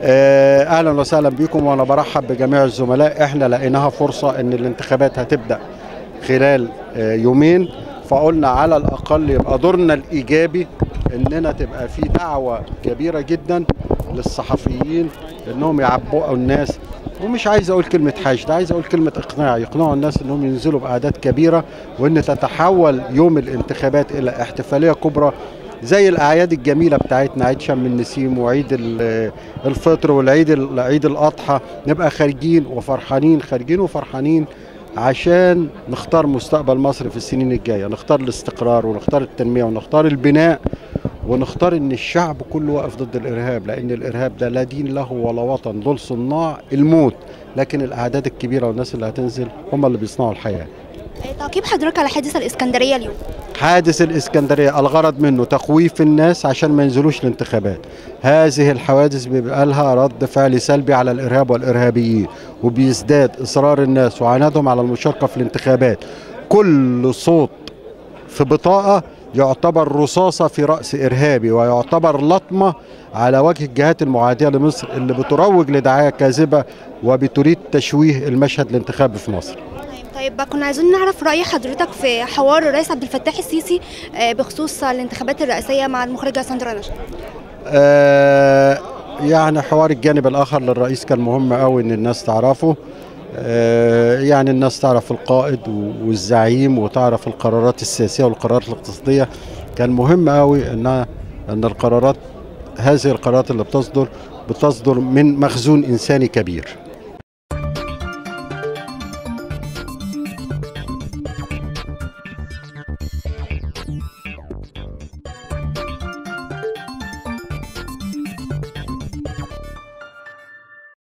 آه، اهلا وسهلا بكم وانا برحب بجميع الزملاء احنا لقيناها فرصه ان الانتخابات هتبدا خلال آه، يومين فقلنا على الاقل يبقى دورنا الايجابي اننا تبقى في دعوه كبيره جدا للصحفيين انهم يعبؤوا الناس ومش عايز اقول كلمه حشد عايز اقول كلمه اقناع يقنعوا الناس انهم ينزلوا باعداد كبيره وان تتحول يوم الانتخابات الى احتفاليه كبرى زي الاعياد الجميله بتاعتنا عيد شم النسيم وعيد ال- الفطر والعيد ال- عيد الاضحى نبقى خارجين وفرحانين خارجين وفرحانين عشان نختار مستقبل مصر في السنين الجايه نختار الاستقرار ونختار التنميه ونختار البناء ونختار ان الشعب كله واقف ضد الارهاب لان الارهاب ده لا دين له ولا وطن دول صناع الموت لكن الاعداد الكبيره والناس اللي هتنزل هم اللي بيصنعوا الحياه تعقيب حضرتك على حادث الإسكندرية اليوم حادث الإسكندرية الغرض منه تخويف الناس عشان ما ينزلوش الانتخابات هذه الحوادث بيبقى لها رد فعل سلبي على الإرهاب والإرهابيين وبيزداد إصرار الناس وعنادهم على المشاركة في الانتخابات كل صوت في بطاقة يعتبر رصاصة في رأس إرهابي ويعتبر لطمة على وجه الجهات المعادية لمصر اللي بتروج لدعاية كاذبة وبتريد تشويه المشهد الانتخابي في مصر طيب كنا عايزين نعرف رأي حضرتك في حوار الرئيس عبد الفتاح السيسي آه، بخصوص الانتخابات الرئاسية مع المخرجة ساندرا نشا آه، يعني حوار الجانب الاخر للرئيس كان مهم قوي ان الناس تعرفه آه، يعني الناس تعرف القائد والزعيم وتعرف القرارات السياسيه والقرارات الاقتصاديه كان مهم قوي ان ان القرارات هذه القرارات اللي بتصدر بتصدر من مخزون انساني كبير